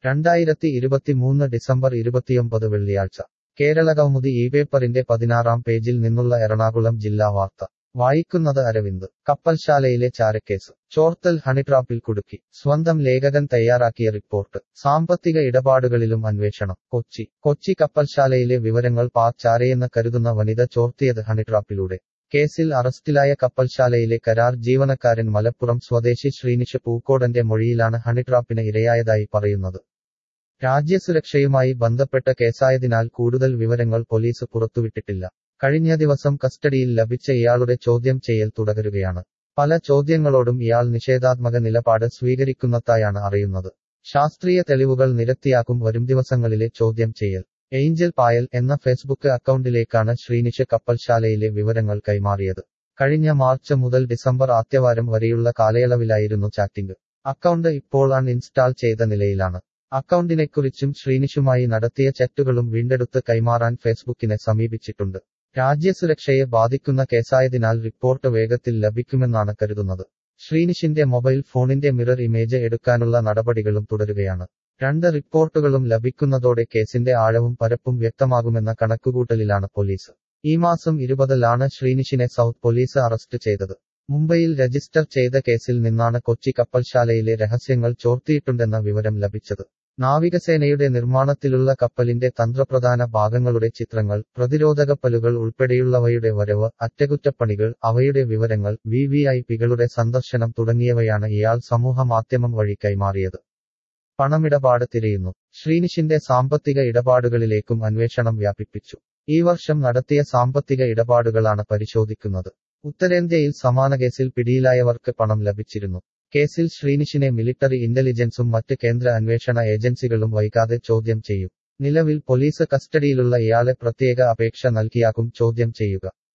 രണ്ടായിരത്തി ഇരുപത്തിമൂന്ന് ഡിസംബർ ഇരുപത്തിയൊമ്പത് വെള്ളിയാഴ്ച കേരള കൗമുദി ഈ പേപ്പറിന്റെ പതിനാറാം പേജിൽ നിന്നുള്ള എറണാകുളം ജില്ലാ വാർത്ത വായിക്കുന്നത് അരവിന്ദ് കപ്പൽശാലയിലെ ചാരക്കേസ് ചോർത്തൽ ഹണിട്രാപ്പിൽ കുടുക്കി സ്വന്തം ലേഖകൻ തയ്യാറാക്കിയ റിപ്പോർട്ട് സാമ്പത്തിക ഇടപാടുകളിലും അന്വേഷണം കൊച്ചി കൊച്ചി കപ്പൽശാലയിലെ വിവരങ്ങൾ പാക് ചാരയെന്ന് കരുതുന്ന വനിത ചോർത്തിയത് ഹണിട്രാപ്പിലൂടെ കേസിൽ അറസ്റ്റിലായ കപ്പൽശാലയിലെ കരാർ ജീവനക്കാരൻ മലപ്പുറം സ്വദേശി ശ്രീനിഷ് പൂക്കോടന്റെ മൊഴിയിലാണ് ഹണിട്രാപ്പിന് ഇരയായതായി പറയുന്നത് രാജ്യസുരക്ഷയുമായി ബന്ധപ്പെട്ട കേസായതിനാൽ കൂടുതൽ വിവരങ്ങൾ പോലീസ് പുറത്തുവിട്ടിട്ടില്ല കഴിഞ്ഞ ദിവസം കസ്റ്റഡിയിൽ ലഭിച്ച ഇയാളുടെ ചോദ്യം ചെയ്യൽ തുടരുകയാണ് പല ചോദ്യങ്ങളോടും ഇയാൾ നിഷേധാത്മക നിലപാട് സ്വീകരിക്കുന്നതായാണ് അറിയുന്നത് ശാസ്ത്രീയ തെളിവുകൾ നിരത്തിയാക്കും വരും ദിവസങ്ങളിലെ ചോദ്യം ചെയ്യൽ ഏഞ്ചൽ പായൽ എന്ന ഫേസ്ബുക്ക് അക്കൗണ്ടിലേക്കാണ് ശ്രീനിഷ് കപ്പൽശാലയിലെ വിവരങ്ങൾ കൈമാറിയത് കഴിഞ്ഞ മാർച്ച് മുതൽ ഡിസംബർ ആദ്യവാരം വരെയുള്ള കാലയളവിലായിരുന്നു ചാറ്റിംഗ് അക്കൗണ്ട് ഇപ്പോൾ അൺഇൻസ്റ്റാൾ ചെയ്ത നിലയിലാണ് അക്കൗണ്ടിനെക്കുറിച്ചും ശ്രീനിഷുമായി നടത്തിയ ചാറ്റുകളും വീണ്ടെടുത്ത് കൈമാറാൻ ഫേസ്ബുക്കിനെ സമീപിച്ചിട്ടുണ്ട് രാജ്യസുരക്ഷയെ ബാധിക്കുന്ന കേസായതിനാൽ റിപ്പോർട്ട് വേഗത്തിൽ ലഭിക്കുമെന്നാണ് കരുതുന്നത് ശ്രീനിഷിന്റെ മൊബൈൽ ഫോണിന്റെ മിറർ ഇമേജ് എടുക്കാനുള്ള നടപടികളും തുടരുകയാണ് രണ്ട് റിപ്പോർട്ടുകളും ലഭിക്കുന്നതോടെ കേസിന്റെ ആഴവും പരപ്പും വ്യക്തമാകുമെന്ന കണക്കുകൂട്ടലിലാണ് പോലീസ് ഈ മാസം ഇരുപതിലാണ് ശ്രീനിഷിനെ സൗത്ത് പോലീസ് അറസ്റ്റ് ചെയ്തത് മുംബൈയിൽ രജിസ്റ്റർ ചെയ്ത കേസിൽ നിന്നാണ് കൊച്ചി കപ്പൽശാലയിലെ രഹസ്യങ്ങൾ ചോർത്തിയിട്ടുണ്ടെന്ന വിവരം ലഭിച്ചത് നാവികസേനയുടെ നിർമ്മാണത്തിലുള്ള കപ്പലിന്റെ തന്ത്രപ്രധാന ഭാഗങ്ങളുടെ ചിത്രങ്ങൾ പ്രതിരോധകപ്പലുകൾ ഉൾപ്പെടെയുള്ളവയുടെ വരവ് അറ്റകുറ്റപ്പണികൾ അവയുടെ വിവരങ്ങൾ വി വി ഐ പികളുടെ സന്ദർശനം തുടങ്ങിയവയാണ് ഇയാൾ സമൂഹ മാധ്യമം വഴി കൈമാറിയത് പണമിടപാട് തിരയുന്നു ശ്രീനിഷിന്റെ സാമ്പത്തിക ഇടപാടുകളിലേക്കും അന്വേഷണം വ്യാപിപ്പിച്ചു ഈ വർഷം നടത്തിയ സാമ്പത്തിക ഇടപാടുകളാണ് പരിശോധിക്കുന്നത് ഉത്തരേന്ത്യയിൽ സമാന കേസിൽ പിടിയിലായവർക്ക് പണം ലഭിച്ചിരുന്നു കേസിൽ ശ്രീനിഷിനെ മിലിറ്ററി ഇന്റലിജൻസും മറ്റ് കേന്ദ്ര അന്വേഷണ ഏജൻസികളും വൈകാതെ ചോദ്യം ചെയ്യും നിലവിൽ പോലീസ് കസ്റ്റഡിയിലുള്ള ഇയാളെ പ്രത്യേക അപേക്ഷ നൽകിയാകും ചോദ്യം ചെയ്യുക